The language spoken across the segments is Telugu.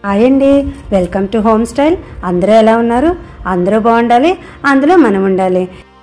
హాయ్ అండి వెల్కమ్ టు హోమ్ స్టైల్ అందరూ ఎలా ఉన్నారు అందరూ బాగుండాలి అందులో మనం ఉండాలి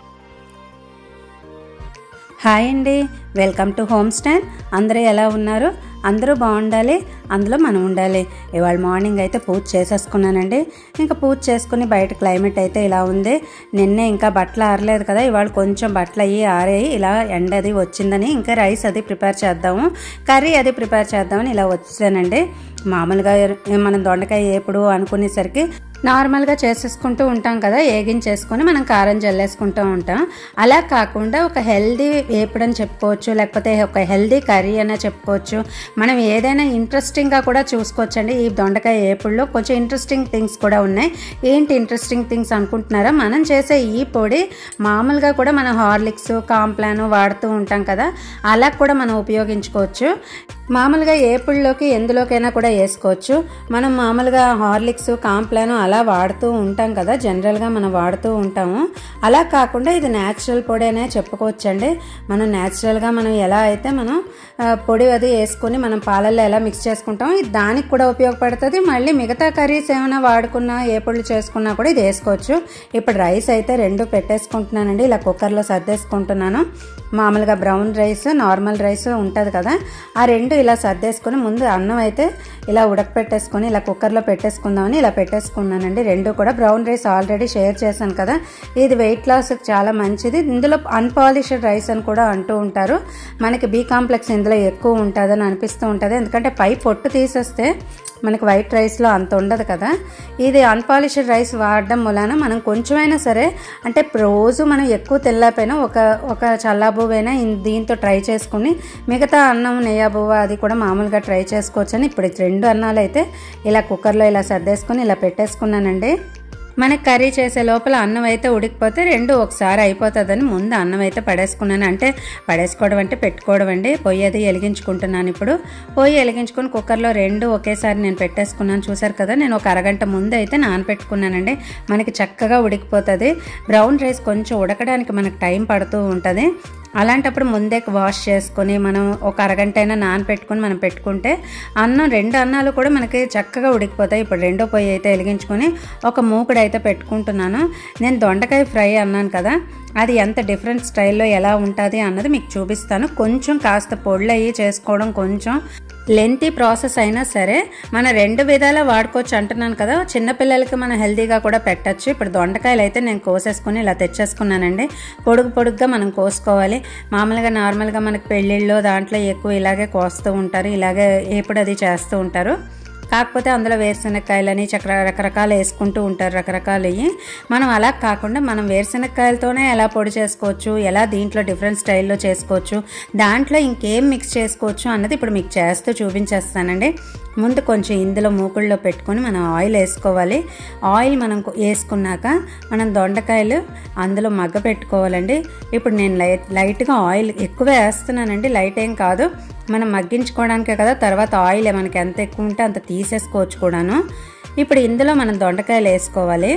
హాయ్ అండి వెల్కమ్ టు హోమ్ స్టైల్ అందరూ ఎలా ఉన్నారు అందరూ బాగుండాలి అందులో మనం ఉండాలి ఇవాళ మార్నింగ్ అయితే పూజ చేసేసుకున్నానండి ఇంకా పూజ చేసుకుని బయట క్లైమేట్ అయితే ఇలా ఉంది నిన్నే ఇంకా బట్టలు ఆరలేదు కదా ఇవాళ కొంచెం బట్టలు అయ్యి ఆరాయి ఇలా ఎండ అది వచ్చిందని ఇంకా రైస్ అది ప్రిపేర్ చేద్దాము కర్రీ అది ప్రిపేర్ చేద్దామని ఇలా వచ్చానండి మామూలుగా మనం దొండకాయ ఎప్పుడు అనుకునేసరికి నార్మల్గా చేసేసుకుంటూ ఉంటాం కదా ఏగించేసుకొని మనం కారం జల్లేసుకుంటూ ఉంటాం అలా కాకుండా ఒక హెల్దీ వేపుడని చెప్పుకోవచ్చు లేకపోతే ఒక హెల్దీ కర్రీ అనే చెప్పుకోవచ్చు మనం ఏదైనా ఇంట్రెస్టింగ్గా కూడా చూసుకోవచ్చండి ఈ దొండకాయ ఏపుడులో కొంచెం ఇంట్రెస్టింగ్ థింగ్స్ కూడా ఉన్నాయి ఏంటి ఇంట్రెస్టింగ్ థింగ్స్ అనుకుంటున్నారా మనం చేసే ఈ పొడి మామూలుగా కూడా మనం హార్లిక్స్ కాంప్లాన్ వాడుతూ ఉంటాం కదా అలా కూడా మనం ఉపయోగించుకోవచ్చు మామూలుగా ఏపుళ్ళలోకి ఎందులోకైనా కూడా వేసుకోవచ్చు మనం మామూలుగా హార్లిక్స్ కాంప్లాన్ అలా వాడుతూ ఉంటాం కదా జనరల్గా మనం వాడుతూ ఉంటాము అలా కాకుండా ఇది న్యాచురల్ పొడి అనే చెప్పుకోవచ్చండి మనం న్యాచురల్గా మనం ఎలా అయితే మనం ఆ, పొడి అది వేసుకొని మనం పాలల్లో ఎలా మిక్స్ చేసుకుంటామో ఇది దానికి కూడా ఉపయోగపడుతుంది మళ్ళీ మిగతా కర్రీస్ ఏమైనా వాడుకున్నా ఏ పొడులు చేసుకున్నా కూడా ఇది వేసుకోవచ్చు ఇప్పుడు రైస్ అయితే రెండు పెట్టేసుకుంటున్నానండి ఇలా కుక్కర్లో సర్దేసుకుంటున్నాను మామూలుగా బ్రౌన్ రైస్ నార్మల్ రైస్ ఉంటుంది కదా ఆ రెండు ఇలా సర్దేసుకొని ముందు అన్నం అయితే ఇలా ఉడకపెట్టేసుకొని ఇలా కుక్కర్లో పెట్టేసుకుందామని ఇలా పెట్టేసుకున్నానండి రెండు కూడా బ్రౌన్ రైస్ ఆల్రెడీ షేర్ చేశాను కదా ఇది వెయిట్ లాస్ చాలా మంచిది ఇందులో అన్పాలిష్డ్ రైస్ అని కూడా అంటూ ఉంటారు మనకి బీ కాంప్లెక్స్ ఇందులో ఎక్కువ ఉంటుందని అనిపిస్తూ ఉంటుంది ఎందుకంటే పై పొట్టు తీసేస్తే మనకి వైట్ రైస్లో అంత ఉండదు కదా ఇది అన్పాలిష్డ్ రైస్ వాడడం వలన మనం కొంచెమైనా సరే అంటే రోజు మనం ఎక్కువ తెల్లపోయినా ఒక ఒక చల్లాబువైనా ఇన్- దీంతో ట్రై చేసుకుని మిగతా అన్నం నెయ్యాబువ్వ అది కూడా మామూలుగా ట్రై చేసుకోవచ్చని ఇప్పుడు ఈ రెండు అన్నాలు అయితే ఇలా కుక్కర్లో ఇలా సర్దేసుకొని ఇలా పెట్టేసుకున్నానండి మనకి కర్రీ చేసే లోపల అన్నం అయితే ఉడికిపోతే రెండు ఒకసారి అయిపోతుందని ముందు అన్నం అయితే పడేసుకున్నాను అంటే పడేసుకోవడం అంటే పెట్టుకోవడం అండి పొయ్యి అది వెలిగించుకుంటున్నాను ఇప్పుడు పొయ్యి వెలిగించుకొని కుక్కర్లో రెండు ఒకేసారి నేను పెట్టేసుకున్నాను చూసారు కదా నేను ఒక అరగంట ముందు అయితే నానపెట్టుకున్నానండి మనకి చక్కగా ఉడికిపోతుంది బ్రౌన్ రైస్ కొంచెం ఉడకడానికి మనకు టైం పడుతూ ఉంటుంది అలాంటప్పుడు ముందే వాష్ చేసుకొని మనం ఒక అరగంట అయినా నానపెట్టుకొని మనం పెట్టుకుంటే అన్నం రెండు అన్నాలు కూడా మనకి చక్కగా ఉడికిపోతాయి ఇప్పుడు రెండో పొయ్యి అయితే వెలిగించుకొని ఒక మూకుడు అయితే పెట్టుకుంటున్నాను నేను దొండకాయ ఫ్రై అన్నాను కదా అది ఎంత డిఫరెంట్ స్టైల్లో ఎలా ఉంటుంది అన్నది మీకు చూపిస్తాను కొంచెం కాస్త పొళ్ళు అయ్యి చేసుకోవడం కొంచెం లెంతీ ప్రాసెస్ అయినా సరే మన రెండు విధాలా వాడుకోవచ్చు అంటున్నాను కదా చిన్నపిల్లలకి మనం హెల్తీగా కూడా పెట్టచ్చు ఇప్పుడు దొండకాయలు అయితే నేను కోసేసుకుని ఇలా తెచ్చేసుకున్నానండి పొడుగు పొడుగ్గా మనం కోసుకోవాలి మామూలుగా నార్మల్గా మనకి పెళ్ళిళ్ళు దాంట్లో ఎక్కువ ఇలాగే కోస్తూ ఉంటారు ఇలాగే ఎప్పుడు అది చేస్తూ ఉంటారు కాకపోతే అందులో వేరుశనక్కాయలని చక్ర రకరకాలు వేసుకుంటూ ఉంటారు రకరకాలు ఇవి మనం అలా కాకుండా మనం వేరుశనక్కాయలతోనే ఎలా పొడి చేసుకోవచ్చు ఎలా దీంట్లో డిఫరెంట్ స్టైల్లో చేసుకోవచ్చు దాంట్లో ఇంకేం మిక్స్ చేసుకోవచ్చు అన్నది ఇప్పుడు మీకు చేస్తూ చూపించేస్తానండి ముందు కొంచెం ఇందులో మూకుళ్ళలో పెట్టుకొని మనం ఆయిల్ వేసుకోవాలి ఆయిల్ మనం కొ- వేసుకున్నాక మనం దొండకాయలు అందులో మగ్గ పెట్టుకోవాలండి ఇప్పుడు నేను లైట్ లైట్గా ఆయిల్ ఎక్కువ వేస్తున్నానండి లైట్ ఏం కాదు మనం మగ్గించుకోవడానికే కదా తర్వాత ఆయిల్ మనకి ఎంత ఎక్కువ ఉంటే అంత తీసేసుకోవచ్చు కూడాను ఇప్పుడు ఇందులో మనం దొండకాయలు వేసుకోవాలి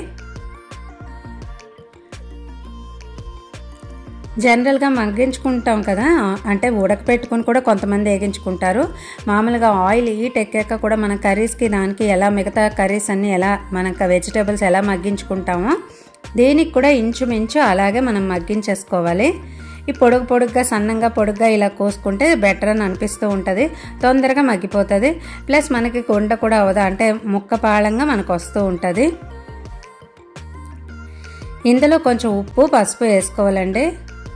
జనరల్గా మగ్గించుకుంటాం కదా అంటే ఉడకపెట్టుకుని కూడా కొంతమంది వేగించుకుంటారు మామూలుగా ఆయిల్ హీట్ ఎక్కాక కూడా మన కర్రీస్కి దానికి ఎలా మిగతా కర్రీస్ అన్నీ ఎలా మనకు వెజిటేబుల్స్ ఎలా మగ్గించుకుంటామో దీనికి కూడా ఇంచుమించు అలాగే మనం మగ్గించేసుకోవాలి ఈ పొడుగు పొడుగ్గా సన్నంగా పొడుగ్గా ఇలా కోసుకుంటే బెటర్ అని అనిపిస్తూ ఉంటుంది తొందరగా మగ్గిపోతుంది ప్లస్ మనకి కొండ కూడా అవదా అంటే ముక్క పాళంగా మనకు వస్తూ ఉంటుంది ఇందులో కొంచెం ఉప్పు పసుపు వేసుకోవాలండి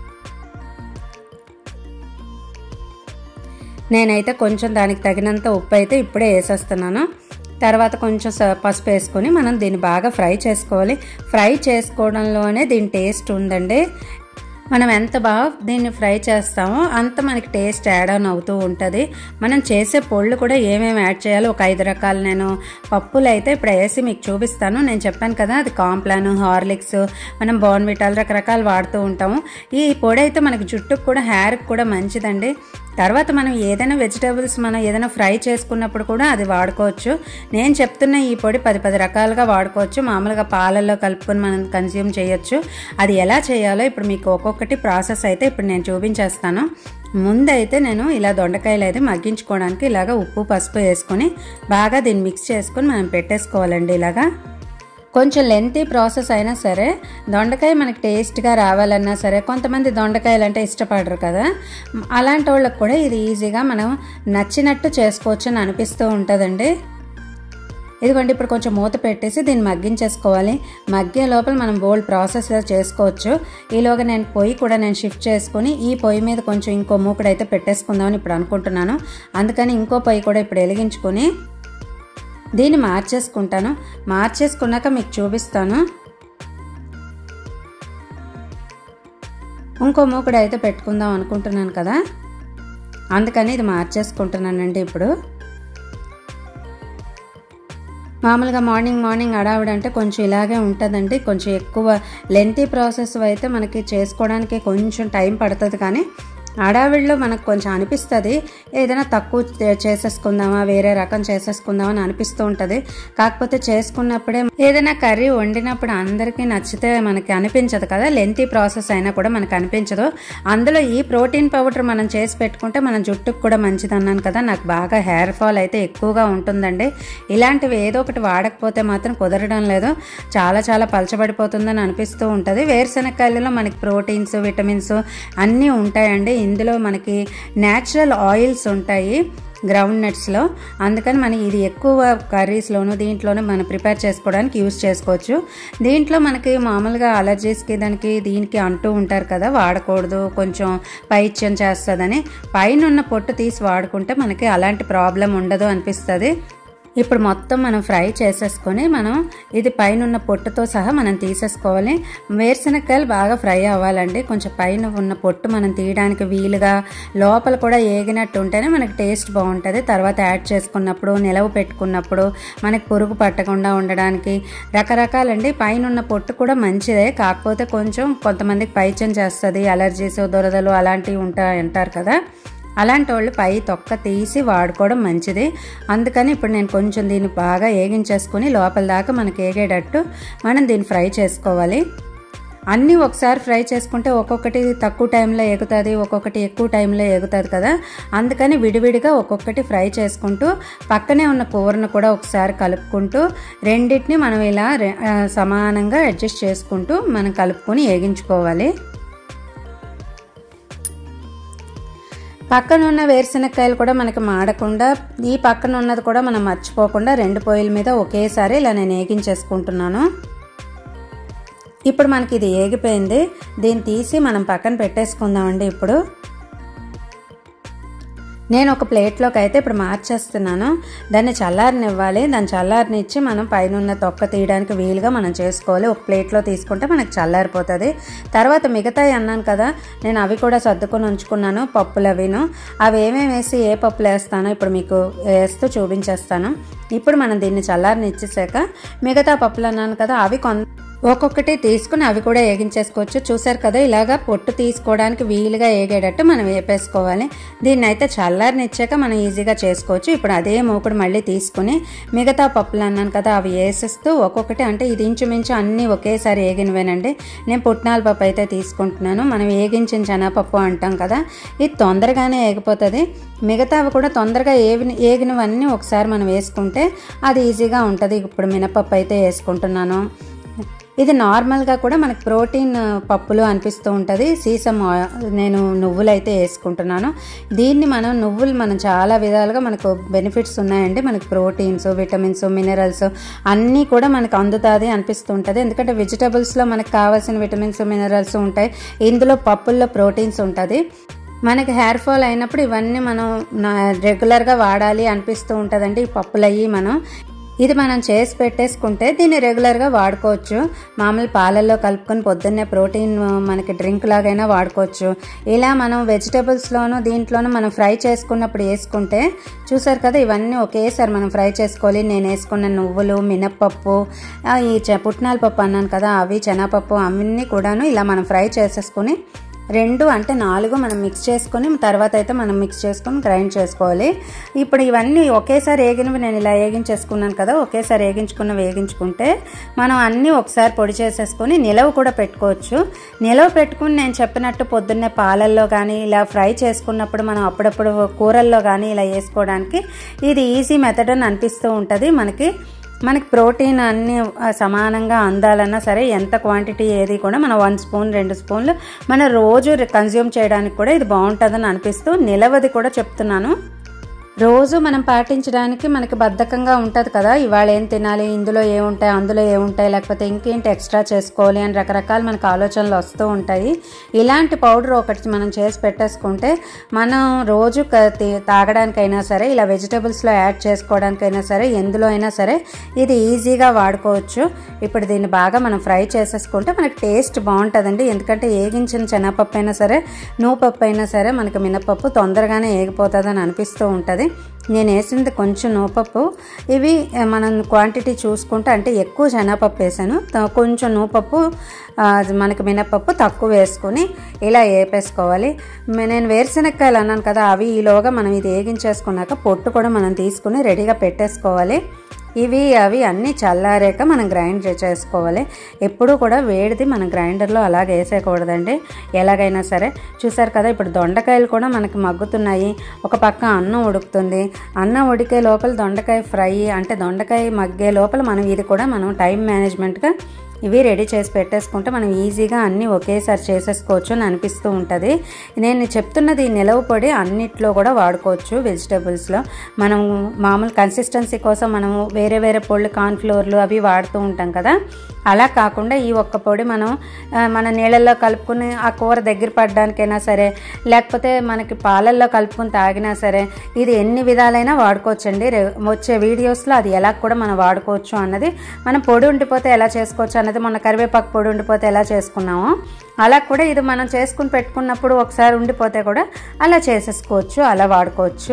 నేనైతే కొంచెం దానికి తగినంత ఉప్పు అయితే ఇప్పుడే వేసేస్తున్నాను తర్వాత కొంచెం స- పసుపు వేసుకొని మనం దీన్ని బాగా ఫ్రై చేసుకోవాలి ఫ్రై చేసుకోవడంలోనే దీని టేస్ట్ ఉందండి మనం ఎంత బాగా దీన్ని ఫ్రై చేస్తామో అంత మనకి టేస్ట్ యాడ్ ఆన్ అవుతూ ఉంటుంది మనం చేసే పొళ్ళు కూడా ఏమేమి యాడ్ చేయాలో ఒక ఐదు రకాలు నేను పప్పులు అయితే ఇప్పుడు వేసి మీకు చూపిస్తాను నేను చెప్పాను కదా అది కాంప్లాన్ హార్లిక్స్ మనం బోర్న్విటాల్ రకరకాలు వాడుతూ ఉంటాము ఈ పొడి అయితే మనకి జుట్టుకు కూడా హెయిర్కి కూడా మంచిదండి తర్వాత మనం ఏదైనా వెజిటేబుల్స్ మనం ఏదైనా ఫ్రై చేసుకున్నప్పుడు కూడా అది వాడుకోవచ్చు నేను చెప్తున్న ఈ పొడి పది పది రకాలుగా వాడుకోవచ్చు మామూలుగా పాలల్లో కలుపుకొని మనం కన్జ్యూమ్ చేయొచ్చు అది ఎలా చేయాలో ఇప్పుడు మీకు ఒక్కొక్కటి ప్రాసెస్ అయితే ఇప్పుడు నేను చూపించేస్తాను ముందైతే నేను ఇలా దొండకాయలు అయితే మగ్గించుకోవడానికి ఇలాగ ఉప్పు పసుపు వేసుకొని బాగా దీన్ని మిక్స్ చేసుకొని మనం పెట్టేసుకోవాలండి ఇలాగా కొంచెం లెంతీ ప్రాసెస్ అయినా సరే దొండకాయ మనకి టేస్ట్గా రావాలన్నా సరే కొంతమంది దొండకాయలు అంటే ఇష్టపడరు కదా అలాంటి వాళ్ళకి కూడా ఇది ఈజీగా మనం నచ్చినట్టు చేసుకోవచ్చు అని అనిపిస్తూ ఉంటుందండి ఇదిగోండి ఇప్పుడు కొంచెం మూత పెట్టేసి దీన్ని మగ్గించేసుకోవాలి మగ్గే లోపల మనం బోల్డ్ ప్రాసెస్ చేసుకోవచ్చు ఈలోగా నేను పొయ్యి కూడా నేను షిఫ్ట్ చేసుకుని ఈ పొయ్యి మీద కొంచెం ఇంకో మూకుడు అయితే పెట్టేసుకుందామని ఇప్పుడు అనుకుంటున్నాను అందుకని ఇంకో పొయ్యి కూడా ఇప్పుడు వెలిగించుకొని దీన్ని మార్చేసుకుంటాను మార్చేసుకున్నాక మీకు చూపిస్తాను ఇంకో మూకుడు అయితే పెట్టుకుందాం అనుకుంటున్నాను కదా అందుకని ఇది మార్చేసుకుంటున్నానండి ఇప్పుడు మామూలుగా మార్నింగ్ మార్నింగ్ అడావిడంటే కొంచెం ఇలాగే ఉంటుందండి కొంచెం ఎక్కువ లెంతీ ప్రాసెస్ అయితే మనకి చేసుకోవడానికి కొంచెం టైం పడుతుంది కానీ అడావిడిలో మనకు కొంచెం అనిపిస్తుంది ఏదైనా తక్కువ చేసేసుకుందామా వేరే రకం చేసేసుకుందామా అని అనిపిస్తూ ఉంటుంది కాకపోతే చేసుకున్నప్పుడే ఏదైనా కర్రీ వండినప్పుడు అందరికీ నచ్చితే మనకి అనిపించదు కదా లెంతీ ప్రాసెస్ అయినా కూడా మనకు అనిపించదు అందులో ఈ ప్రోటీన్ పౌడర్ మనం చేసి పెట్టుకుంటే మన జుట్టుకు కూడా మంచిది అన్నాను కదా నాకు బాగా హెయిర్ ఫాల్ అయితే ఎక్కువగా ఉంటుందండి ఇలాంటివి ఏదో ఒకటి వాడకపోతే మాత్రం కుదరడం లేదు చాలా చాలా పలచబడిపోతుందని అనిపిస్తూ ఉంటుంది వేరుశనక్కాయలలో మనకి ప్రోటీన్స్ విటమిన్స్ అన్నీ ఉంటాయండి ఇందులో మనకి న్యాచురల్ ఆయిల్స్ ఉంటాయి గ్రౌండ్ నట్స్లో అందుకని మనం ఇది ఎక్కువ కర్రీస్లోను దీంట్లోనూ మనం ప్రిపేర్ చేసుకోవడానికి యూస్ చేసుకోవచ్చు దీంట్లో మనకి మామూలుగా అలర్జీస్కి దానికి దీనికి అంటూ ఉంటారు కదా వాడకూడదు కొంచెం పైత్యం చేస్తుందని పైన ఉన్న పొట్టు తీసి వాడుకుంటే మనకి అలాంటి ప్రాబ్లం ఉండదు అనిపిస్తుంది ఇప్పుడు మొత్తం మనం ఫ్రై చేసేసుకొని మనం ఇది పైన ఉన్న పొట్టుతో సహా మనం తీసేసుకోవాలి వేరుశనక్కాయలు బాగా ఫ్రై అవ్వాలండి కొంచెం పైన ఉన్న పొట్టు మనం తీయడానికి వీలుగా లోపల కూడా ఏగినట్టు ఉంటేనే మనకి టేస్ట్ బాగుంటుంది తర్వాత యాడ్ చేసుకున్నప్పుడు నిలవ పెట్టుకున్నప్పుడు మనకి పురుగు పట్టకుండా ఉండడానికి రకరకాలండి పైన ఉన్న పొట్టు కూడా మంచిదే కాకపోతే కొంచెం కొంతమందికి పైచం చేస్తుంది అలర్జీస్ దురదలు అలాంటివి ఉంటాయి అంటారు కదా అలాంటి వాళ్ళు పై తొక్క తీసి వాడుకోవడం మంచిది అందుకని ఇప్పుడు నేను కొంచెం దీన్ని బాగా ఏగించేసుకుని లోపల దాకా మనకి ఏగేటట్టు మనం దీన్ని ఫ్రై చేసుకోవాలి అన్నీ ఒకసారి ఫ్రై చేసుకుంటే ఒక్కొక్కటి తక్కువ టైంలో ఎగుతుంది ఒక్కొక్కటి ఎక్కువ టైంలో ఎగుతుంది కదా అందుకని విడివిడిగా ఒక్కొక్కటి ఫ్రై చేసుకుంటూ పక్కనే ఉన్న కూరను కూడా ఒకసారి కలుపుకుంటూ రెండింటిని మనం ఇలా సమానంగా అడ్జస్ట్ చేసుకుంటూ మనం కలుపుకొని ఏగించుకోవాలి పక్కన ఉన్న వేరుశనక్కాయలు కూడా మనకి మాడకుండా ఈ పక్కన ఉన్నది కూడా మనం మర్చిపోకుండా రెండు పొయ్యిల మీద ఒకేసారి ఇలా నేను ఏగించేసుకుంటున్నాను ఇప్పుడు మనకి ఇది ఏగిపోయింది దీన్ని తీసి మనం పక్కన పెట్టేసుకుందామండి ఇప్పుడు నేను ఒక ప్లేట్లోకి అయితే ఇప్పుడు మార్చేస్తున్నాను దాన్ని చల్లారనివ్వాలి దాన్ని చల్లారనిచ్చి మనం పైన ఉన్న తొక్క తీయడానికి వీలుగా మనం చేసుకోవాలి ఒక ప్లేట్లో తీసుకుంటే మనకు చల్లారిపోతుంది తర్వాత మిగతాయి అన్నాను కదా నేను అవి కూడా సర్దుకొని ఉంచుకున్నాను పప్పులు అవిను అవి ఏమేమి వేసి ఏ పప్పులు వేస్తానో ఇప్పుడు మీకు వేస్తూ చూపించేస్తాను ఇప్పుడు మనం దీన్ని చల్లారనిచ్చేసాక మిగతా పప్పులు అన్నాను కదా అవి కొంత ఒక్కొక్కటి తీసుకుని అవి కూడా ఏగించేసుకోవచ్చు చూసారు కదా ఇలాగా పొట్టు తీసుకోవడానికి వీలుగా ఏగేటట్టు మనం వేపేసుకోవాలి దీన్ని అయితే చల్లారనిచ్చాక మనం ఈజీగా చేసుకోవచ్చు ఇప్పుడు అదే మూకుడు మళ్ళీ తీసుకుని మిగతా పప్పులు అన్నాను కదా అవి వేసేస్తూ ఒక్కొక్కటి అంటే ఇది ఇంచుమించు అన్నీ ఒకేసారి ఏగినవేనండి నేను పుట్నాల పప్పు అయితే తీసుకుంటున్నాను మనం ఏగించిన శనగపప్పు అంటాం కదా ఇది తొందరగానే ఏగిపోతుంది మిగతావి కూడా తొందరగా ఏవి ఏగినవన్నీ ఒకసారి మనం వేసుకుంటే అది ఈజీగా ఉంటుంది ఇప్పుడు మినపప్పు అయితే వేసుకుంటున్నాను ఇది నార్మల్గా కూడా మనకి ప్రోటీన్ పప్పులు అనిపిస్తూ ఉంటుంది సీసం నేను నువ్వులు అయితే వేసుకుంటున్నాను దీన్ని మనం నువ్వులు మనం చాలా విధాలుగా మనకు బెనిఫిట్స్ ఉన్నాయండి మనకి ప్రోటీన్స్ విటమిన్స్ మినరల్స్ అన్నీ కూడా మనకు అందుతుంది అనిపిస్తుంటుంది ఎందుకంటే వెజిటబుల్స్లో మనకు కావాల్సిన విటమిన్స్ మినరల్స్ ఉంటాయి ఇందులో పప్పుల్లో ప్రోటీన్స్ ఉంటుంది మనకి హెయిర్ ఫాల్ అయినప్పుడు ఇవన్నీ మనం రెగ్యులర్గా వాడాలి అనిపిస్తూ ఉంటుందండి ఈ పప్పులు అయ్యి మనం ఇది మనం చేసి పెట్టేసుకుంటే దీన్ని రెగ్యులర్గా వాడుకోవచ్చు మామూలు పాలల్లో కలుపుకొని పొద్దున్నే ప్రోటీన్ మనకి డ్రింక్ లాగైనా వాడుకోవచ్చు ఇలా మనం వెజిటబుల్స్లోనూ దీంట్లోనూ మనం ఫ్రై చేసుకున్నప్పుడు వేసుకుంటే చూసారు కదా ఇవన్నీ ఒకేసారి మనం ఫ్రై చేసుకోవాలి నేను వేసుకున్న నువ్వులు మినప్పప్పు ఈ పుట్నాల పప్పు అన్నాను కదా అవి శనగపప్పు అవన్నీ కూడాను ఇలా మనం ఫ్రై చేసేసుకుని రెండు అంటే నాలుగు మనం మిక్స్ చేసుకొని తర్వాత అయితే మనం మిక్స్ చేసుకొని గ్రైండ్ చేసుకోవాలి ఇప్పుడు ఇవన్నీ ఒకేసారి వేగినవి నేను ఇలా వేగించేసుకున్నాను కదా ఒకేసారి వేగించుకున్న వేగించుకుంటే మనం అన్నీ ఒకసారి పొడి చేసేసుకొని నిలవ కూడా పెట్టుకోవచ్చు నిలవ పెట్టుకుని నేను చెప్పినట్టు పొద్దున్నే పాలల్లో కానీ ఇలా ఫ్రై చేసుకున్నప్పుడు మనం అప్పుడప్పుడు కూరల్లో కానీ ఇలా వేసుకోవడానికి ఇది ఈజీ మెథడ్ అని అనిపిస్తూ ఉంటుంది మనకి మనకి ప్రోటీన్ అన్ని సమానంగా అందాలన్నా సరే ఎంత క్వాంటిటీ ఏది కూడా మనం వన్ స్పూన్ రెండు స్పూన్లు మన రోజు కన్జ్యూమ్ చేయడానికి కూడా ఇది బాగుంటుందని అనిపిస్తూ నిలవది కూడా చెప్తున్నాను రోజు మనం పాటించడానికి మనకి బద్ధకంగా ఉంటుంది కదా ఇవాళ ఏం తినాలి ఇందులో ఏముంటాయి అందులో ఏముంటాయి లేకపోతే ఇంకేంటి ఎక్స్ట్రా చేసుకోవాలి అని రకరకాల మనకు ఆలోచనలు వస్తూ ఉంటాయి ఇలాంటి పౌడర్ ఒకటి మనం చేసి పెట్టేసుకుంటే మనం రోజు తాగడానికైనా సరే ఇలా వెజిటబుల్స్లో యాడ్ చేసుకోవడానికైనా సరే ఎందులో అయినా సరే ఇది ఈజీగా వాడుకోవచ్చు ఇప్పుడు దీన్ని బాగా మనం ఫ్రై చేసేసుకుంటే మనకి టేస్ట్ బాగుంటుందండి ఎందుకంటే ఏగించిన శనగపప్పు అయినా సరే నూపప్పు అయినా సరే మనకి మినపప్పు తొందరగానే ఏగిపోతుందని అనిపిస్తూ ఉంటుంది నేను వేసింది కొంచెం నూపప్పు ఇవి మనం క్వాంటిటీ చూసుకుంటే అంటే ఎక్కువ శనగపప్పు వేసాను కొంచెం నూపప్పు మనకి మినపప్పు తక్కువ వేసుకొని ఇలా వేపేసుకోవాలి నేను వేరుశనక్కాయలు అన్నాను కదా అవి ఈలోగా మనం ఇది వేగించేసుకున్నాక పొట్టు కూడా మనం తీసుకుని రెడీగా పెట్టేసుకోవాలి ఇవి అవి అన్నీ చల్లారాక మనం గ్రైండ్ చేసుకోవాలి ఎప్పుడూ కూడా వేడిది మనం గ్రైండర్లో అలాగే వేసేయకూడదండి ఎలాగైనా సరే చూసారు కదా ఇప్పుడు దొండకాయలు కూడా మనకి మగ్గుతున్నాయి ఒక పక్క అన్నం ఉడుకుతుంది అన్నం ఉడికే లోపల దొండకాయ ఫ్రై అంటే దొండకాయ మగ్గే లోపల మనం ఇది కూడా మనం టైం మేనేజ్మెంట్గా ఇవి రెడీ చేసి పెట్టేసుకుంటే మనం ఈజీగా అన్నీ ఒకేసారి చేసేసుకోవచ్చు అని అనిపిస్తూ ఉంటుంది నేను చెప్తున్నది నిలవ పొడి అన్నిట్లో కూడా వాడుకోవచ్చు వెజిటేబుల్స్లో మనం మామూలు కన్సిస్టెన్సీ కోసం మనము వేరే వేరే పొళ్ళు కార్న్ఫ్లోర్లు అవి వాడుతూ ఉంటాం కదా అలా కాకుండా ఈ ఒక్క పొడి మనం మన నీళ్ళల్లో కలుపుకుని ఆ కూర దగ్గర పడడానికైనా సరే లేకపోతే మనకి పాలల్లో కలుపుకుని తాగినా సరే ఇది ఎన్ని విధాలైనా వాడుకోవచ్చండి వచ్చే వీడియోస్లో అది ఎలా కూడా మనం వాడుకోవచ్చు అన్నది మనం పొడి ఉండిపోతే ఎలా చేసుకోవచ్చు అన్నది మొన్న కరివేపాకు పొడి ఉండిపోతే ఎలా చేసుకున్నామో అలా కూడా ఇది మనం చేసుకుని పెట్టుకున్నప్పుడు ఒకసారి ఉండిపోతే కూడా అలా చేసేసుకోవచ్చు అలా వాడుకోవచ్చు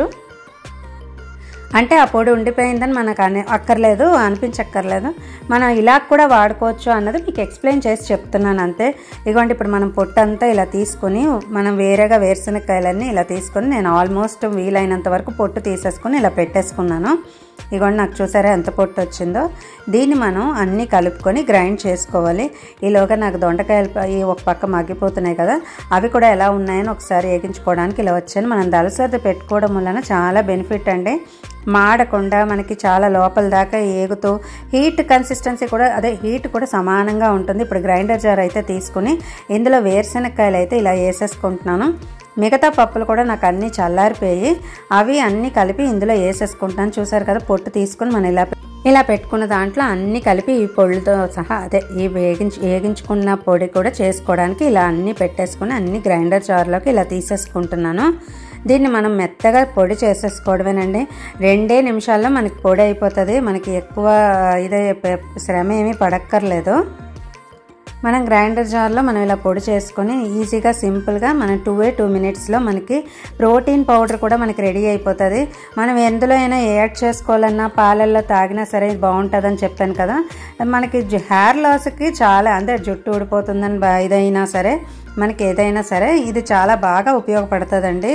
అంటే ఆ పొడి ఉండిపోయిందని మనకు అనే అక్కర్లేదు అనిపించక్కర్లేదు మనం ఇలా కూడా వాడుకోవచ్చు అన్నది మీకు ఎక్స్ప్లెయిన్ చేసి చెప్తున్నాను అంతే ఇదిగోండి ఇప్పుడు మనం పొట్టంతా ఇలా తీసుకొని మనం వేరేగా వేరుశనక్కాయలన్నీ ఇలా తీసుకొని నేను ఆల్మోస్ట్ వీలైనంత వరకు పొట్టు తీసేసుకొని ఇలా పెట్టేసుకున్నాను ఇదిగోండి నాకు చూసారా ఎంత పొట్టు వచ్చిందో దీన్ని మనం అన్నీ కలుపుకొని గ్రైండ్ చేసుకోవాలి ఈలోగా నాకు దొండకాయలు ఈ ఒక పక్క మగ్గిపోతున్నాయి కదా అవి కూడా ఎలా ఉన్నాయని ఒకసారి వేగించుకోవడానికి ఇలా వచ్చాను మనం దలసరి పెట్టుకోవడం వలన చాలా బెనిఫిట్ అండి మాడకుండా మనకి చాలా లోపల దాకా ఏగుతూ హీట్ కన్సిస్టెన్సీ కూడా అదే హీట్ కూడా సమానంగా ఉంటుంది ఇప్పుడు గ్రైండర్ జార్ అయితే తీసుకుని ఇందులో వేరుశనక్కాయలు అయితే ఇలా వేసేసుకుంటున్నాను మిగతా పప్పులు కూడా నాకు అన్నీ చల్లారిపోయి అవి అన్నీ కలిపి ఇందులో వేసేసుకుంటాను చూసారు కదా పొట్టు తీసుకుని మనం ఇలా ఇలా పెట్టుకున్న దాంట్లో అన్నీ కలిపి ఈ పొడితో సహా అదే ఈ వేగించి వేగించుకున్న పొడి కూడా చేసుకోవడానికి ఇలా అన్నీ పెట్టేసుకుని అన్ని గ్రైండర్ జార్లోకి ఇలా తీసేసుకుంటున్నాను దీన్ని మనం మెత్తగా పొడి చేసేసుకోవడమేనండి రెండే నిమిషాల్లో మనకి పొడి అయిపోతుంది మనకి ఎక్కువ ఇదే శ్రమ ఏమీ పడక్కర్లేదు మనం గ్రైండర్ జార్లో మనం ఇలా పొడి చేసుకొని ఈజీగా సింపుల్గా మనం టూ ఏ టూ మినిట్స్లో మనకి ప్రోటీన్ పౌడర్ కూడా మనకి రెడీ అయిపోతుంది మనం ఎందులో అయినా యాడ్ చేసుకోవాలన్నా పాలల్లో తాగినా సరే బాగుంటుందని చెప్పాను కదా మనకి హెయిర్ లాస్కి చాలా అంటే జుట్టు ఊడిపోతుందని ఇదైనా సరే మనకి ఏదైనా సరే ఇది చాలా బాగా ఉపయోగపడుతుందండి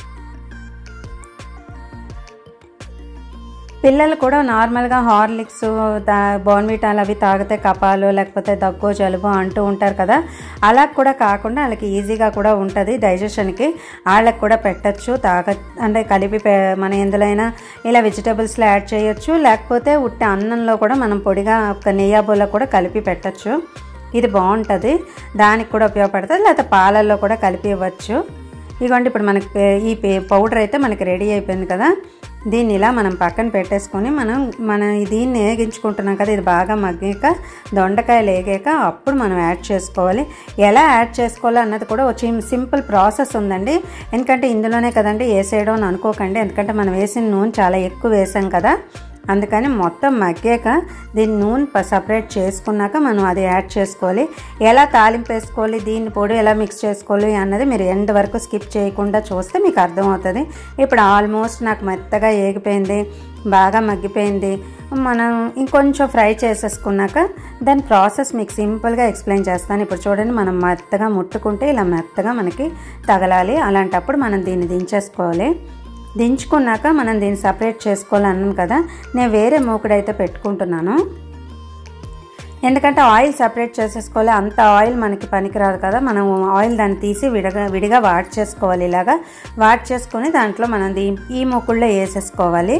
పిల్లలు కూడా నార్మల్గా హార్లిక్స్ బోన్విటాలు అవి తాగితే కపాలు లేకపోతే దగ్గు జలుబు అంటూ ఉంటారు కదా అలా కూడా కాకుండా వాళ్ళకి ఈజీగా కూడా ఉంటుంది డైజెషన్కి వాళ్ళకి కూడా పెట్టచ్చు తాగ అంటే కలిపి మన ఎందులైనా ఇలా వెజిటబుల్స్లో యాడ్ చేయొచ్చు లేకపోతే ఉట్టి అన్నంలో కూడా మనం పొడిగా ఒక నెయ్యాబోలో కూడా కలిపి పెట్టచ్చు ఇది బాగుంటుంది దానికి కూడా ఉపయోగపడుతుంది లేకపోతే పాలల్లో కూడా కలిపి ఇవ్వచ్చు ఇదిగోండి ఇప్పుడు మనకి ఈ పౌడర్ అయితే మనకి రెడీ అయిపోయింది కదా దీన్ని ఇలా మనం పక్కన పెట్టేసుకొని మనం మనం దీన్ని వేగించుకుంటున్నాం కదా ఇది బాగా మగ్గాక దొండకాయలు వేగాక అప్పుడు మనం యాడ్ చేసుకోవాలి ఎలా యాడ్ చేసుకోవాలి అన్నది కూడా వచ్చి సింపుల్ ప్రాసెస్ ఉందండి ఎందుకంటే ఇందులోనే కదండి వేసేయడం అని అనుకోకండి ఎందుకంటే మనం వేసిన నూనె చాలా ఎక్కువ వేసాం కదా అందుకని మొత్తం మగ్గాక దీన్ని నూనె ప- సపరేట్ చేసుకున్నాక మనం అది యాడ్ చేసుకోవాలి ఎలా తాలింపు వేసుకోవాలి దీన్ని పొడి ఎలా మిక్స్ చేసుకోవాలి అన్నది మీరు ఎండ్ వరకు స్కిప్ చేయకుండా చూస్తే మీకు అర్థమవుతుంది ఇప్పుడు ఆల్మోస్ట్ నాకు మెత్తగా ఏగిపోయింది బాగా మగ్గిపోయింది మనం ఇంకొంచెం ఫ్రై చేసేసుకున్నాక దాని ప్రాసెస్ మీకు సింపుల్గా ఎక్స్ప్లెయిన్ చేస్తాను ఇప్పుడు చూడండి మనం మెత్తగా ముట్టుకుంటే ఇలా మెత్తగా మనకి తగలాలి అలాంటప్పుడు మనం దీన్ని దించేసుకోవాలి దించుకున్నాక మనం దీన్ని సపరేట్ చేసుకోవాలి అన్నాను కదా నేను వేరే మూకుడైతే పెట్టుకుంటున్నాను ఎందుకంటే ఆయిల్ సపరేట్ చేసేసుకోవాలి అంత ఆయిల్ మనకి పనికిరాదు కదా మనం ఆయిల్ దాన్ని తీసి విడగా విడిగా వాట్ చేసుకోవాలి ఇలాగా వాట్ చేసుకొని దాంట్లో మనం దీ ఈ మూకుళ్ళో వేసేసుకోవాలి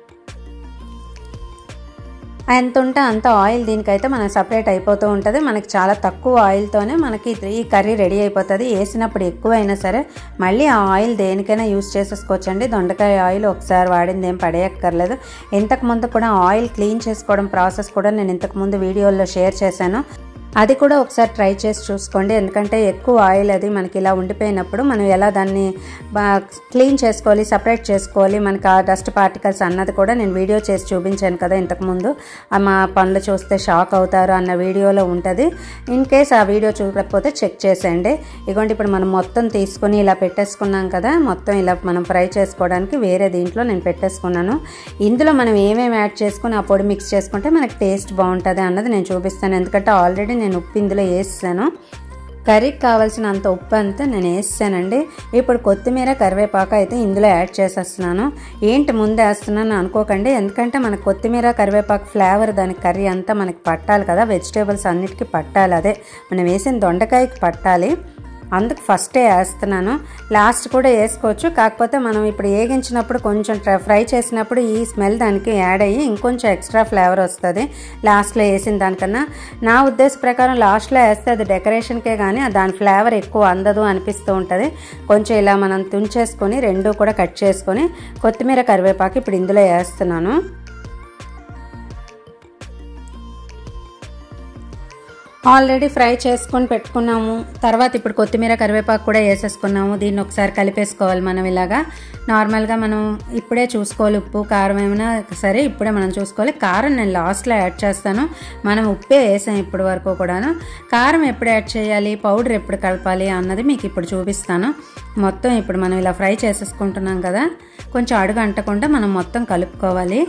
ఎంత ఉంటే అంత ఆయిల్ దీనికైతే మనకు సపరేట్ అయిపోతూ ఉంటుంది మనకి చాలా తక్కువ ఆయిల్తోనే మనకి ఇది- ఈ కర్రీ రెడీ అయిపోతుంది వేసినప్పుడు ఎక్కువ అయినా సరే మళ్ళీ ఆ ఆయిల్ దేనికైనా యూస్ చేసేసుకోవచ్చండి దొండకాయ ఆయిల్ ఒకసారి వాడింది ఏం పడేయక్కర్లేదు ఇంతకు ముందు కూడా ఆయిల్ క్లీన్ చేసుకోవడం ప్రాసెస్ కూడా నేను ఇంతకు ముందు వీడియోలో షేర్ చేశాను అది కూడా ఒకసారి ట్రై చేసి చూసుకోండి ఎందుకంటే ఎక్కువ ఆయిల్ అది మనకి ఇలా ఉండిపోయినప్పుడు మనం ఎలా దాన్ని క్లీన్ చేసుకోవాలి సపరేట్ చేసుకోవాలి మనకి ఆ డస్ట్ పార్టికల్స్ అన్నది కూడా నేను వీడియో చేసి చూపించాను కదా ఇంతకుముందు ఆ మా పనులు చూస్తే షాక్ అవుతారు అన్న వీడియోలో ఉంటుంది ఇన్ కేస్ ఆ వీడియో చూడకపోతే చెక్ చేసేయండి ఇగోండి ఇప్పుడు మనం మొత్తం తీసుకొని ఇలా పెట్టేసుకున్నాం కదా మొత్తం ఇలా మనం ఫ్రై చేసుకోవడానికి వేరే దీంట్లో నేను పెట్టేసుకున్నాను ఇందులో మనం ఏమేమి యాడ్ చేసుకుని ఆ పొడి మిక్స్ చేసుకుంటే మనకి టేస్ట్ బాగుంటుంది అన్నది నేను చూపిస్తాను ఎందుకంటే ఆల్రెడీ నేను ఉప్పు ఇందులో వేసాను కర్రీకి కావాల్సిన అంత ఉప్పు అంతా నేను వేసానండి ఇప్పుడు కొత్తిమీర కరివేపాకు అయితే ఇందులో యాడ్ చేసేస్తున్నాను ఏంటి ముందే వేస్తున్నాను అనుకోకండి ఎందుకంటే మనకు కొత్తిమీర కరివేపాకు ఫ్లేవర్ దానికి కర్రీ అంతా మనకి పట్టాలి కదా వెజిటేబుల్స్ అన్నిటికీ పట్టాలి అదే మనం వేసిన దొండకాయకి పట్టాలి అందుకు ఫస్టే వేస్తున్నాను లాస్ట్ కూడా వేసుకోవచ్చు కాకపోతే మనం ఇప్పుడు వేగించినప్పుడు కొంచెం ట్ర- ఫ్రై చేసినప్పుడు ఈ స్మెల్ దానికి యాడ్ అయ్యి ఇంకొంచెం ఎక్స్ట్రా ఫ్లేవర్ వస్తుంది లాస్ట్లో వేసిన దానికన్నా నా ఉద్దేశ ప్రకారం లాస్ట్లో వేస్తే అది డెకరేషన్కే కానీ దాని ఫ్లేవర్ ఎక్కువ అందదు అనిపిస్తూ ఉంటుంది కొంచెం ఇలా మనం తుంచేసుకొని రెండు కూడా కట్ చేసుకొని కొత్తిమీర కరివేపాకు ఇప్పుడు ఇందులో వేస్తున్నాను ఆల్రెడీ ఫ్రై చేసుకొని పెట్టుకున్నాము తర్వాత ఇప్పుడు కొత్తిమీర కరివేపాకు కూడా వేసేసుకున్నాము దీన్ని ఒకసారి కలిపేసుకోవాలి మనం ఇలాగా నార్మల్గా మనం ఇప్పుడే చూసుకోవాలి ఉప్పు కారం ఏమైనా సరే ఇప్పుడే మనం చూసుకోవాలి కారం నేను లాస్ట్లో యాడ్ చేస్తాను మనం ఉప్పే వేసాం ఇప్పటి వరకు కూడాను కారం ఎప్పుడు యాడ్ చేయాలి పౌడర్ ఎప్పుడు కలపాలి అన్నది మీకు ఇప్పుడు చూపిస్తాను మొత్తం ఇప్పుడు మనం ఇలా ఫ్రై చేసేసుకుంటున్నాం కదా కొంచెం అడుగు అంటకుండా మనం మొత్తం కలుపుకోవాలి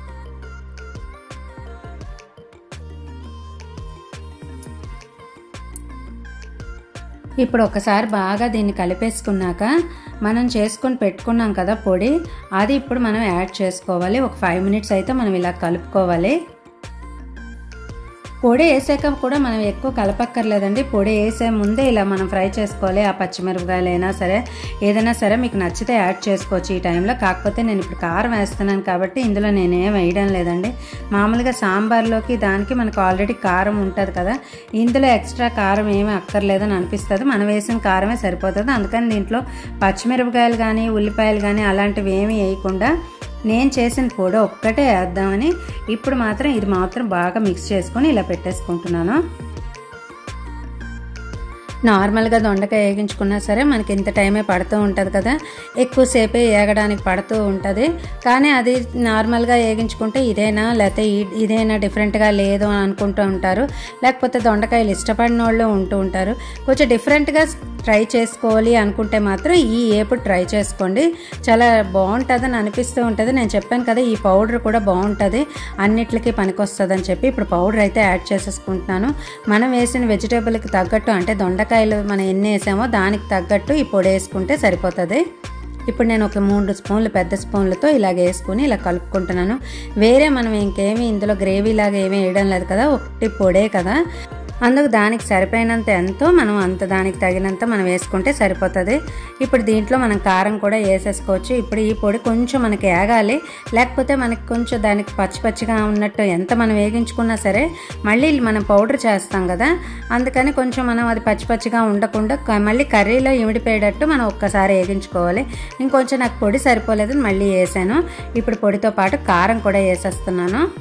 ఇప్పుడు ఒకసారి బాగా దీన్ని కలిపేసుకున్నాక మనం చేసుకొని పెట్టుకున్నాం కదా పొడి అది ఇప్పుడు మనం యాడ్ చేసుకోవాలి ఒక ఫైవ్ మినిట్స్ అయితే మనం ఇలా కలుపుకోవాలి పొడి వేసాక కూడా మనం ఎక్కువ కలపక్కర్లేదండి పొడి వేసే ముందే ఇలా మనం ఫ్రై చేసుకోవాలి ఆ పచ్చిమిరపకాయలు అయినా సరే ఏదైనా సరే మీకు నచ్చితే యాడ్ చేసుకోవచ్చు ఈ టైంలో కాకపోతే నేను ఇప్పుడు కారం వేస్తున్నాను కాబట్టి ఇందులో నేనేం వేయడం లేదండి మామూలుగా సాంబార్లోకి దానికి మనకు ఆల్రెడీ కారం ఉంటుంది కదా ఇందులో ఎక్స్ట్రా కారం ఏమీ అక్కర్లేదని అనిపిస్తుంది మనం వేసిన కారమే సరిపోతుంది అందుకని దీంట్లో పచ్చిమిరపకాయలు కానీ ఉల్లిపాయలు కానీ అలాంటివి ఏమీ వేయకుండా నేను చేసిన పొడి ఒక్కటే వేద్దామని ఇప్పుడు మాత్రం ఇది మాత్రం బాగా మిక్స్ చేసుకొని ఇలా పెట్టేసుకుంటున్నాను నార్మల్గా దొండకాయ వేగించుకున్నా సరే మనకి ఇంత టైమే పడుతూ ఉంటుంది కదా ఎక్కువసేపే వేగడానికి పడుతూ ఉంటుంది కానీ అది నార్మల్గా వేగించుకుంటే ఇదేనా లేకపోతే ఈ- ఇదేనా డిఫరెంట్గా లేదు అని అనుకుంటూ ఉంటారు లేకపోతే దొండకాయలు ఇష్టపడిన వాళ్ళు ఉంటూ ఉంటారు కొంచెం డిఫరెంట్గా ట్రై చేసుకోవాలి అనుకుంటే మాత్రం ఈ ఏపుడు ట్రై చేసుకోండి చాలా బాగుంటుందని అనిపిస్తూ ఉంటుంది నేను చెప్పాను కదా ఈ పౌడర్ కూడా బాగుంటుంది అన్నిట్లకి పనికొస్తుంది అని చెప్పి ఇప్పుడు పౌడర్ అయితే యాడ్ చేసేసుకుంటున్నాను మనం వేసిన వెజిటేబుల్కి తగ్గట్టు అంటే దొండకాయలు మనం ఎన్ని వేసామో దానికి తగ్గట్టు ఈ పొడి వేసుకుంటే సరిపోతుంది ఇప్పుడు నేను ఒక మూడు స్పూన్లు పెద్ద స్పూన్లతో ఇలాగ వేసుకుని ఇలా కలుపుకుంటున్నాను వేరే మనం ఇంకేమీ ఇందులో గ్రేవీ లాగా ఏమీ వేయడం లేదు కదా ఒకటి పొడే కదా అందుకు దానికి సరిపోయినంత ఎంతో మనం అంత దానికి తగినంత మనం వేసుకుంటే సరిపోతుంది ఇప్పుడు దీంట్లో మనం కారం కూడా వేసేసుకోవచ్చు ఇప్పుడు ఈ పొడి కొంచెం మనకి ఏగాలి లేకపోతే మనకి కొంచెం దానికి పచ్చి పచ్చిగా ఉన్నట్టు ఎంత మనం వేగించుకున్నా సరే మళ్ళీ మనం పౌడర్ చేస్తాం కదా అందుకని కొంచెం మనం అది పచ్చి పచ్చిగా ఉండకుండా క- మళ్ళీ కర్రీలో ఇమిడిపోయేటట్టు మనం ఒక్కసారి వేగించుకోవాలి ఇంకొంచెం నాకు పొడి సరిపోలేదని మళ్ళీ వేసాను ఇప్పుడు పొడితో పాటు కారం కూడా వేసేస్తున్నాను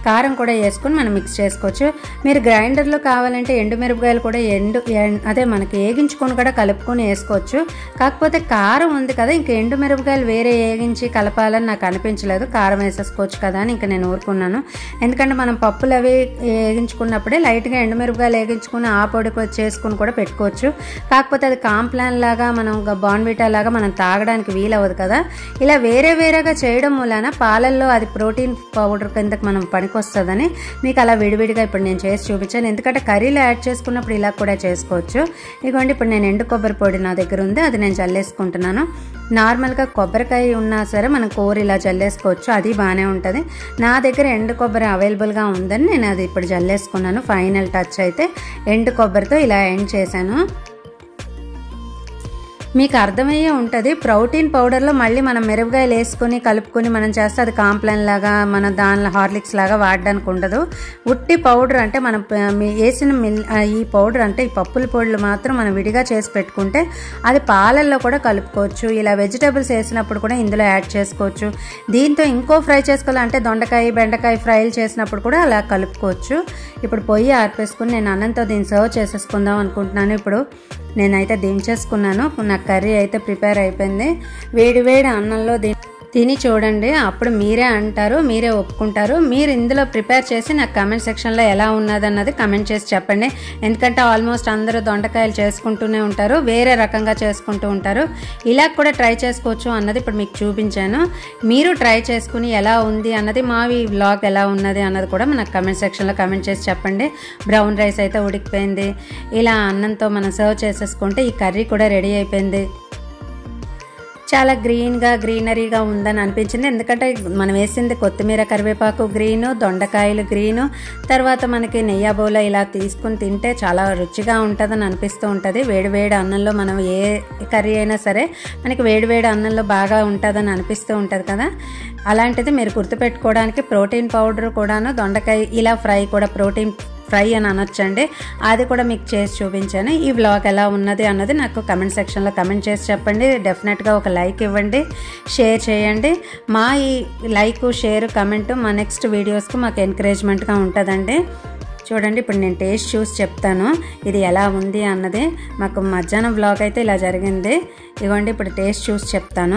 కారం కూడా వేసుకొని మనం మిక్స్ చేసుకోవచ్చు మీరు గ్రైండర్లో కావాలంటే ఎండు మిరపకాయలు కూడా ఎండు ఎం- అదే మనకి వేగించుకొని కూడా కలుపుకొని వేసుకోవచ్చు కాకపోతే కారం ఉంది కదా ఇంకా ఎండు మిరపకాయలు వేరే వేగించి కలపాలని నాకు అనిపించలేదు కారం వేసేసుకోవచ్చు కదా అని ఇంకా నేను ఊరుకున్నాను ఎందుకంటే మనం పప్పులు అవి వేగించుకున్నప్పుడే లైట్గా ఎండు మిరపకాయలు వేగించుకుని ఆ పొడి కొ- చేసుకుని కూడా పెట్టుకోవచ్చు కాకపోతే అది కాంప్లాన్ లాగా మనం బాన్విటా లాగా మనం తాగడానికి వీలవ్వదు కదా ఇలా వేరే వేరేగా చేయడం మూలాన పాలల్లో అది ప్రోటీన్ పౌడర్ కిందకి మనం పనికొస్తుందని మీకు అలా విడివిడిగా ఇప్పుడు నేను చేసి చూపించాను ఎందుకంటే కర్రీలో యాడ్ చేసుకున్నప్పుడు ఇలా కూడా చేసుకోవచ్చు ఇదిగోండి ఇప్పుడు నేను ఎండు కొబ్బరి పొడి నా దగ్గర ఉంది అది నేను చల్లేసుకుంటున్నాను నార్మల్గా కొబ్బరికాయ ఉన్నా సరే మనం కూర ఇలా చల్లేసుకోవచ్చు అది బాగానే ఉంటుంది నా దగ్గర ఎండు కొబ్బరి అవైలబుల్గా ఉందని నేను అది ఇప్పుడు చల్లేసుకున్నాను ఫైనల్ టచ్ అయితే ఎండు కొబ్బరితో ఇలా ఎండ్ చేశాను మీకు అర్థమయ్యే ఉంటుంది ప్రోటీన్ పౌడర్లో మళ్ళీ మనం మిరపకాయలు వేసుకొని కలుపుకొని మనం చేస్తే అది కాంప్లైన్ లాగా మన దానిలో హార్లిక్స్ లాగా వాడడానికి ఉండదు ఉట్టి పౌడర్ అంటే మనం ప- మీ వేసిన మిల్ ఆ, ఈ పౌడర్ అంటే ఈ పప్పుల పొడులు మాత్రం మనం విడిగా చేసి పెట్టుకుంటే అది పాలల్లో కూడా కలుపుకోవచ్చు ఇలా వెజిటేబుల్స్ వేసినప్పుడు కూడా ఇందులో యాడ్ చేసుకోవచ్చు దీంతో ఇంకో ఫ్రై చేసుకోవాలంటే దొండకాయ బెండకాయ ఫ్రైలు చేసినప్పుడు కూడా అలా కలుపుకోవచ్చు ఇప్పుడు పొయ్యి ఆర్పేసుకుని నేను అన్నంతో దీన్ని సర్వ్ చేసేసుకుందాం అనుకుంటున్నాను ఇప్పుడు నేనైతే దించేసుకున్నాను నా కర్రీ అయితే ప్రిపేర్ అయిపోయింది వేడి వేడి అన్నంలో ది తిని చూడండి అప్పుడు మీరే అంటారు మీరే ఒప్పుకుంటారు మీరు ఇందులో ప్రిపేర్ చేసి నాకు కమెంట్ సెక్షన్లో ఎలా ఉన్నది అన్నది కమెంట్ చేసి చెప్పండి ఎందుకంటే ఆల్మోస్ట్ అందరూ దొండకాయలు చేసుకుంటూనే ఉంటారు వేరే రకంగా చేసుకుంటూ ఉంటారు ఇలా కూడా ట్రై చేసుకోవచ్చు అన్నది ఇప్పుడు మీకు చూపించాను మీరు ట్రై చేసుకుని ఎలా ఉంది అన్నది మావి వ్లాగ్ ఎలా ఉన్నది అన్నది కూడా నాకు కమెంట్ సెక్షన్లో కమెంట్ చేసి చెప్పండి బ్రౌన్ రైస్ అయితే ఉడికిపోయింది ఇలా అన్నంతో మనం సర్వ్ చేసేసుకుంటే ఈ కర్రీ కూడా రెడీ అయిపోయింది చాలా గ్రీన్గా గ్రీనరీగా ఉందని అనిపించింది ఎందుకంటే మనం వేసింది కొత్తిమీర కరివేపాకు గ్రీను దొండకాయలు గ్రీను తర్వాత మనకి నెయ్యాబోల ఇలా తీసుకుని తింటే చాలా రుచిగా ఉంటుందని అనిపిస్తూ ఉంటుంది వేడివేడి అన్నంలో మనం ఏ కర్రీ అయినా సరే మనకి వేడివేడి అన్నంలో బాగా ఉంటుందని అనిపిస్తూ ఉంటుంది కదా అలాంటిది మీరు గుర్తుపెట్టుకోవడానికి ప్రోటీన్ పౌడర్ కూడాను దొండకాయ ఇలా ఫ్రై కూడా ప్రోటీన్ ఫ్రై అని అనొచ్చండి అది కూడా మీకు చేసి చూపించాను ఈ వ్లాగ్ ఎలా ఉన్నది అన్నది నాకు కమెంట్ సెక్షన్లో కమెంట్ చేసి చెప్పండి డెఫినెట్గా ఒక లైక్ ఇవ్వండి షేర్ చేయండి మా ఈ లైక్ షేర్ కమెంట్ మా నెక్స్ట్ వీడియోస్కి మాకు ఎంకరేజ్మెంట్గా ఉంటుందండి చూడండి ఇప్పుడు నేను టేస్ట్ చూసి చెప్తాను ఇది ఎలా ఉంది అన్నది మాకు మధ్యాహ్నం వ్లాగ్ అయితే ఇలా జరిగింది ఇదిగోండి ఇప్పుడు టేస్ట్ చూసి చెప్తాను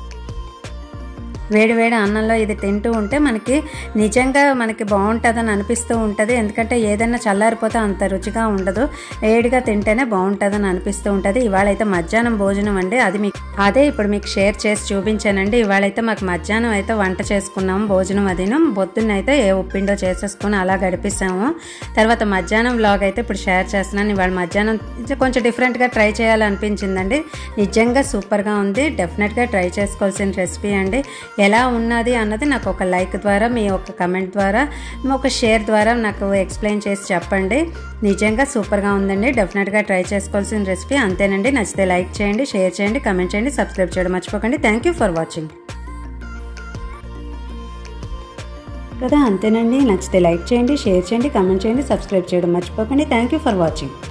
వేడి వేడి అన్నంలో ఇది తింటూ ఉంటే మనకి నిజంగా మనకి బాగుంటుందని అనిపిస్తూ ఉంటుంది ఎందుకంటే ఏదైనా చల్లారిపోతే అంత రుచిగా ఉండదు వేడిగా తింటేనే బాగుంటుందని అనిపిస్తూ ఉంటుంది ఇవాళ అయితే మధ్యాహ్నం భోజనం అండి అది మీకు అదే ఇప్పుడు మీకు షేర్ చేసి చూపించానండి ఇవాళ అయితే మాకు మధ్యాహ్నం అయితే వంట చేసుకున్నాము భోజనం అదిను పొద్దున్న అయితే ఏ ఉప్పిండో చేసేసుకుని అలా గడిపిస్తాము తర్వాత మధ్యాహ్నం వ్లాగ్ అయితే ఇప్పుడు షేర్ చేస్తున్నాను ఇవాళ మధ్యాహ్నం కొంచెం డిఫరెంట్గా ట్రై చేయాలనిపించిందండి నిజంగా సూపర్గా ఉంది డెఫినెట్గా ట్రై చేసుకోవాల్సిన రెసిపీ అండి ఎలా ఉన్నది అన్నది నాకు ఒక లైక్ ద్వారా మీ ఒక కమెంట్ ద్వారా మీ ఒక షేర్ ద్వారా నాకు ఎక్స్ప్లెయిన్ చేసి చెప్పండి నిజంగా సూపర్గా ఉందండి డెఫినెట్గా ట్రై చేసుకోవాల్సిన రెసిపీ అంతేనండి నచ్చితే లైక్ చేయండి షేర్ చేయండి కమెంట్ చేయండి సబ్స్క్రైబ్ చేయడం మర్చిపోకండి థ్యాంక్ యూ ఫర్ వాచింగ్ కదా అంతేనండి నచ్చితే లైక్ చేయండి షేర్ చేయండి కమెంట్ చేయండి సబ్స్క్రైబ్ చేయడం మర్చిపోకండి థ్యాంక్ యూ ఫర్ వాచింగ్